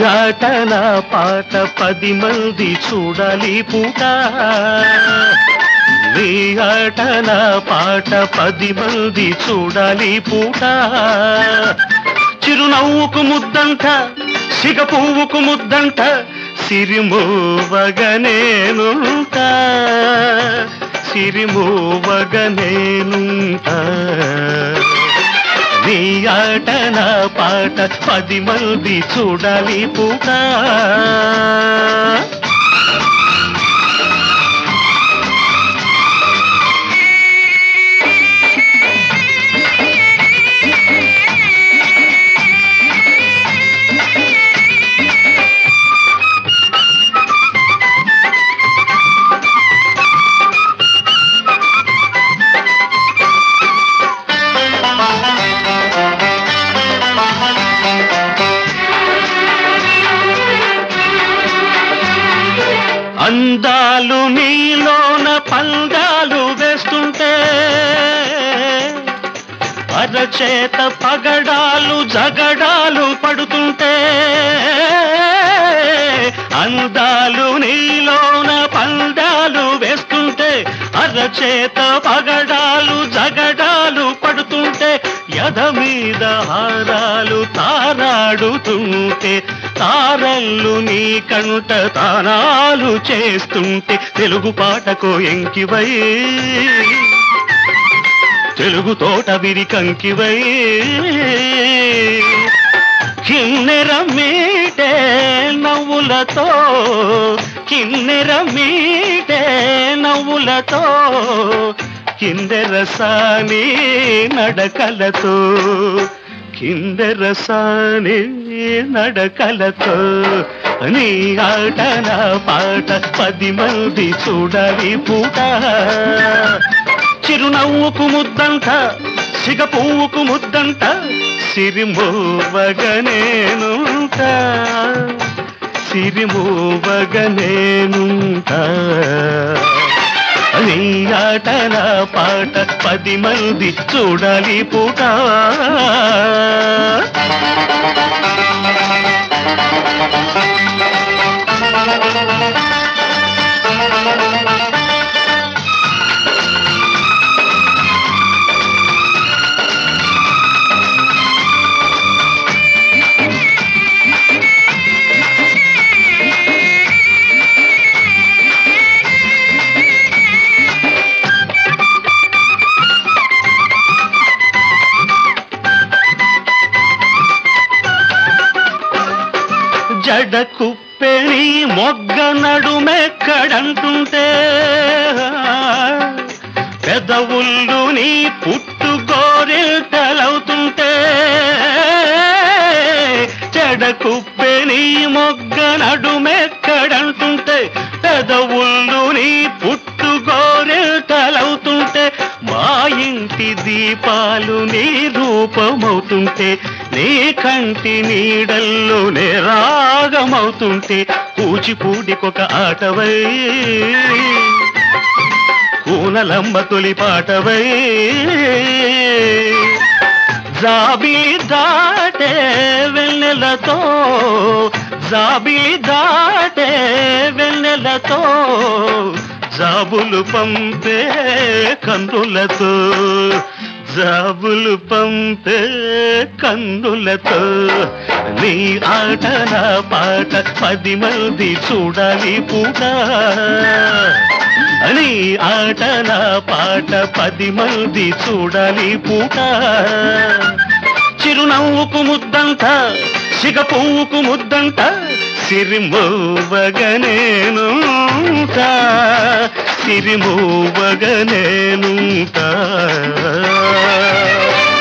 ఆట నా పాట పది మంది చూడాలి పూట నీ ఆట నా పాట పది మంది చూడాలి పూట చిరునవ్వుకు ముద్దంట సిగ పువ్వుకు ముద్దంట సిరిమోవగనేనుంటా సిరిమోవగనేనుంటా నీ ఆట నా పాట పది మంది చూడాలి పూట అందాలు నీలోన పందాలు వేస్తుంటే అరచేత పగడాలు జగడాలు పడుతుంటే అందాలు నీలోన పందాలు వేస్తుంటే అరచేత పగడాలు జగడాలు పడుతుంటే ఎద మీద హారాలు తారాడుతుంటే తారల్లు నీ కంట తానాలు చేస్తుంటే తెలుగు పాటకు ఎంకివై తెలుగు తోట విరి కంకివై కిన్నెర మీటే నవ్వులతో కిన్నెర మీటే నవ్వులతో కిందెరసాని నడకలతో కిందెరసాని నడకలతో నీ ఆట నా పాట పది మంది చూడాలి పూట చిరునవ్వుకు ముద్దంట సిగ పువ్వుకు ముద్దంట సిరిమోవగనేనుంట సిరిమోవగనేనుంట నీ ఆట నా పాట పది మంది చూడాలి పూట జడ కుప్పెని మొగ్గ నడుమెక్కడంటుంటే పెదవుళ్ళు నీ పుట్టు గోరెల్తలవుతుంటే జడ కుప్పెని మొగ్గ నడుమెక్కడంటుంటే పెదవుళ్ళు నీ పుట్టు గోరెల్తలవుతుంటే మా ఇంటి దీపాలు నీ రూపమవుతుంటే నీ కంటి నీడల్లో నే రాగమవుతుంటే కూచిపూడికొక ఆటవై కూనలమ్మ తొలి పాటవై జాబిలి దాటే వెన్నెలతో జాబిలి దాటే వెన్నెలతో జాబులు పంపే కన్నులతో జాబులు పంపే కన్నులతో నీ ఆట నా పాట పది మంది చూడాలి పూట నీ ఆట నా పాట పది మంది చూడాలి పూట చిరునవ్వుకు ముద్దంట సిగ పువ్వుకు ముద్దంట సిరిమోవగనేనుంటా సిరిమోవగనేనుంటా